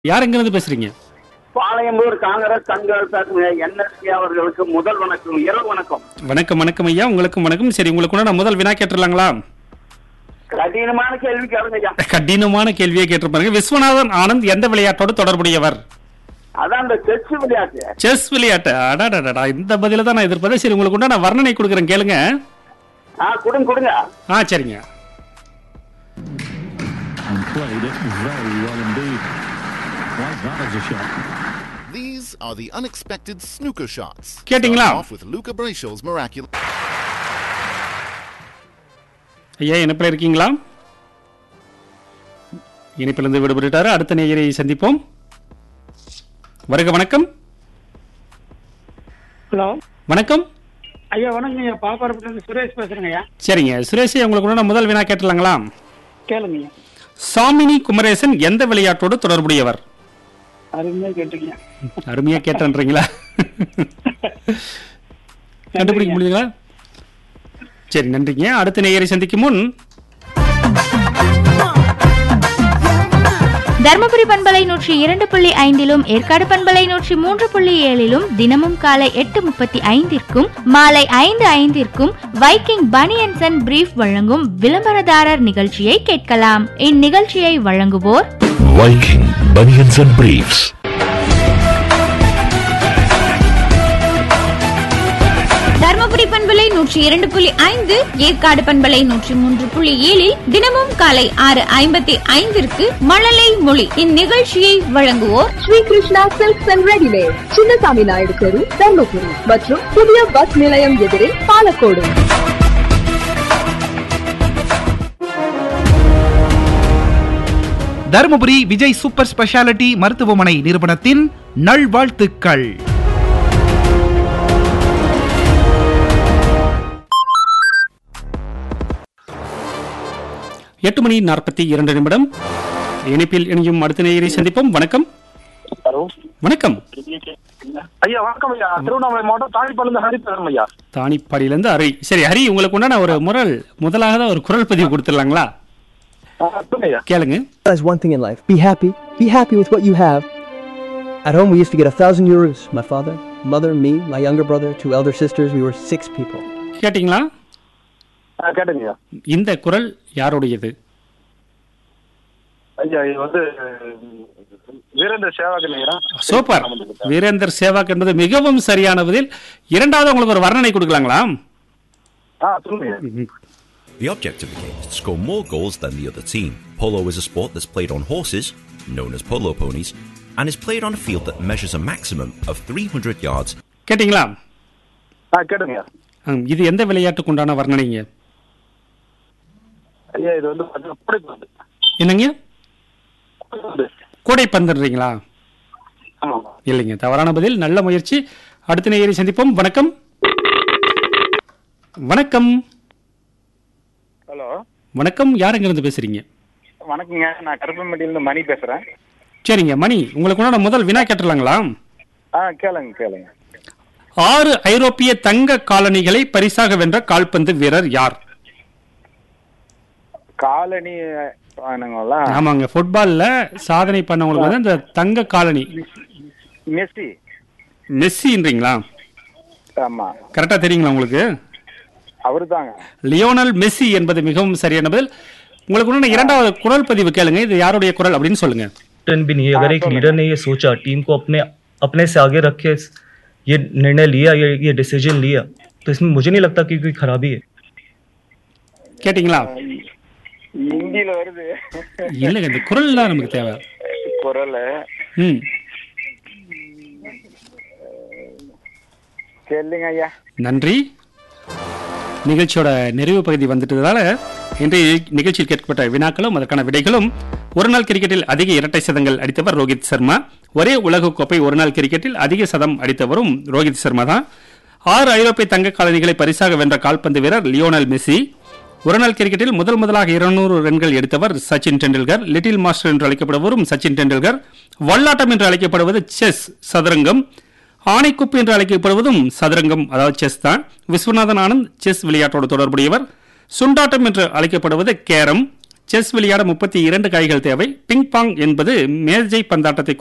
யார் எங்கிருந்து பேசுறீங்க பாளையம்பூர் காங்கிரஸ் கண்காணிப்பு என்எஸ்கே அவர்களுக்கு முதல் வணக்கம் இரவு வணக்கம் வணக்கம் வணக்கம் ஐயா உங்களுக்கும் வணக்கம் சரி உங்களுக்கு நான் முதல் வினா கேட்டுடலாங்களா கடினமான கேள்வி கேளுங்க ஐயா கடினமான கேள்வியை கேட்டிருப்பாருங்க விஸ்வநாதன் ஆனந்த் எந்த விளையாட்டோடு தொடர்புடையவர் அதான் இந்த செஸ் விளையாட்டு செஸ் விளையாட்டு அடாடா இந்த பதில தான் நான் எதிர்பார்த்தேன் சரி உங்களுக்கு நான் வர்ணனை கொடுக்குறேன் கேளுங்க ஆ கொடுங்க கொடுங்க ஆ சரிங்க and played it very well indeed. Like that as a shot. These are the unexpected snooker shots. கேட்டிங்களா? Starting off with Luca Bracio's miraculous. ஐயா இணைப்பில் இருக்கீங்களா இணைப்பிலிருந்து விடுபட்டுட்டாரு அடுத்த நேயரை சந்திப்போம் வருக வணக்கம் ஹலோ வணக்கம் ஐயா வணக்கம் ஐயா பாப்பாரப்பட்டிலேருந்து சுரேஷ் பேசுறேங்க ஐயா சரிங்க சுரேஷ் உங்களுக்கு நான் முதல் வினா கேட்டுலாங்களா கேளுங்க ஐயா சாமினி குமரேசன் எந்த விளையாட்டோடு தொடர்புடையவர் அருமையாக கேட்டுங்க அருமையா கேட்டன்றீங்களா கண்டுபிடிக்க முடியுங்களா சரி நன்றிங்க அடுத்த நேயரை சந்திக்கும் முன் தர்மபுரி பண்பலை நூற்றி இரண்டு புள்ளி ஐந்திலும் ஏற்காடு பண்பலை நூற்றி மூன்று புள்ளி ஏழிலும் தினமும் காலை எட்டு முப்பத்தி ஐந்திற்கும் மாலை ஐந்து ஐந்திற்கும் வைக்கிங் பனியன்சன் அண்ட் பிரீஃப் வழங்கும் விளம்பரதாரர் நிகழ்ச்சியை கேட்கலாம் இந்நிகழ்ச்சியை வழங்குவோர் Viking Bunions and Briefs. Dharmapuri பண்பலை நூற்றி இரண்டு புள்ளி ஐந்து ஏற்காடு பண்பலை நூற்றி மூன்று புள்ளி ஏழில் தினமும் காலை ஆறு ஐம்பத்தி ஐந்திற்கு மழலை மொழி இந்நிகழ்ச்சியை வழங்குவோர் Sri Krishna silks and readymade Chinnasamy Naidu தெரு தர்மபுரி மற்றும் புதிய பஸ் நிலையம் எதிரே பாலக்கோடு தருமபுரி விஜய் சூப்பர் ஸ்பெஷாலிட்டி மருத்துவமனை நிறுவனத்தின் நல்வாழ்த்துக்கள் எட்டு மணி நாற்பத்தி இரண்டு நிமிடம் இணைப்பில் இணையும் அடுத்த நேயரை சந்திப்போம் வணக்கம் ஹலோ வணக்கம் ஐயா வணக்கம் ஐயா திருவண்ணாமலை மாவட்டம் தாழிப்பாளையம் ஹரி பேசுறேன் ஐயா தானிப்பாடியிலேருந்து அரை சரி ஹரி உங்களுக்கு உண்டான ஒரு முரல் முதலாக ஒரு குரல் பதிவு கொடுத்துடலாங்களா ஆ, சொல்லுங்க ஐயா கேளுங்க There's one thing in life. Be happy. Be happy with what you have. At home, we used to get a thousand euros. My father, mother, me, my younger brother, two elder sisters. We were six people. கேட்டிங்களா ஆ, கேட்டுங்க ஐயா இந்த குரல் யாருடையது ஐயா இது வந்து வீரேந்திர சேவாகன் ஐயா சூப்பர் வீரேந்தர் சேவாக் என்பது மிகவும் சரியான பதில் இரண்டாவது உங்களுக்கு ஒரு வர்ணனை கொடுக்கலாங்களா ஆ சொல்லுங்க ஐயா The object of the game is to score more goals than the other team. Polo is a sport that's played on horses, known as polo ponies, and is played on a field that measures a maximum of 300 yards கேட்டிங்களா ஆ கேட்டுங்க ஐயா ஹம், இது எந்த விளையாட்டுக்கு உண்டான வர்ணனைங்க ஐயா இது வந்து பார்த்தீங்கன்னா புடைப்பந்து என்னங்க புடைப்பந்து கூடைப்பந்துன்றீங்களா ஆமாம் இல்லைங்க தவறான பதில் நல்ல முயற்சி அடுத்த நேயரை சந்திப்போம் வணக்கம் வணக்கம் ஹலோ வணக்கம் யார் எங்கிருந்து பேசுறீங்க வணக்கங்க நான் கருப்பம்பட்டியிலிருந்து மணி பேசுறேன் சரிங்க மணி உங்களுக்கு உண்டான முதல் வினா கேட்டுலாங்களா ஆ கேளுங்க கேளுங்க ஆறு ஐரோப்பிய தங்க காலனிகளை பரிசாக வென்ற கால்பந்து வீரர் யார் காலனி வாங்கினாங்களா ஆமாங்க ஃபுட்பால்ல சாதனை பண்ணவங்களுக்கு வந்து இந்த தங்க காலனி மெஸ்ஸி மெஸ்ஸின்றீங்களா ஆமா கரெக்டா தெரியுங்களா உங்களுக்கு அவரு தாங்க லியோனல் மெஸ்ஸி என்பது மிகவும் சரியான பதில் உங்களுக்கு உண்டான இரண்டாவது குரல் பதிவு கேளுங்க இது யாருடைய குரல் அப்படின்னு சொல்லுங்க कैप्टन भी नहीं अगर एक लीडर ने ये सोचा टीम को अपने अपने से आगे रख के ये निर्णय लिया ये ये डिसीजन लिया तो इसमें मुझे नहीं लगता कि कोई खराबी है கேட்டிங்களா இந்தியில வருது இல்லைங்க இந்த குரல் தான் நமக்கு தேவை குரல் ம் கேளுங்க ஐயா நன்றி நிகழ்ச்சியோட நிறைவு பகுதி வந்துட்டதால இன்றைய நிகழ்ச்சியில் கேட்கப்பட்ட வினாக்களும் அதற்கான விடைகளும் ஒரு நாள் கிரிக்கெட்டில் அதிக இரட்டை சதங்கள் அடித்தவர் ரோஹித் சர்மா ஒரே உலகக்கோப்பை ஒரு நாள் கிரிக்கெட்டில் அதிக சதம் அடித்தவரும் ரோஹித் சர்மா தான் ஆறு ஐரோப்பிய தங்க காலனிகளை பரிசாக வென்ற கால்பந்து வீரர் லியோனல் மெஸ்ஸி ஒருநாள் கிரிக்கெட்டில் முதல் முதலாக இருநூறு ரன்கள் எடுத்தவர் சச்சின் டெண்டுல்கர் லிட்டில் மாஸ்டர் என்று அழைக்கப்படுவரும் சச்சின் டெண்டுல்கர் வல்லாட்டம் என்று அழைக்கப்படுவது செஸ் சதுரங்கம் ஆணைக்குப்பு என்று அழைக்கப்படுவதும் சதுரங்கம் அதாவது செஸ் தான் விஸ்வநாதன் ஆனந்த் செஸ் விளையாட்டோடு தொடர்புடையவர் சுண்டாட்டம் என்று அழைக்கப்படுவது கேரம் செஸ் விளையாட முப்பத்தி இரண்டு காய்கள் தேவை பிங் பாங் என்பது மேஜை பந்தாட்டத்தை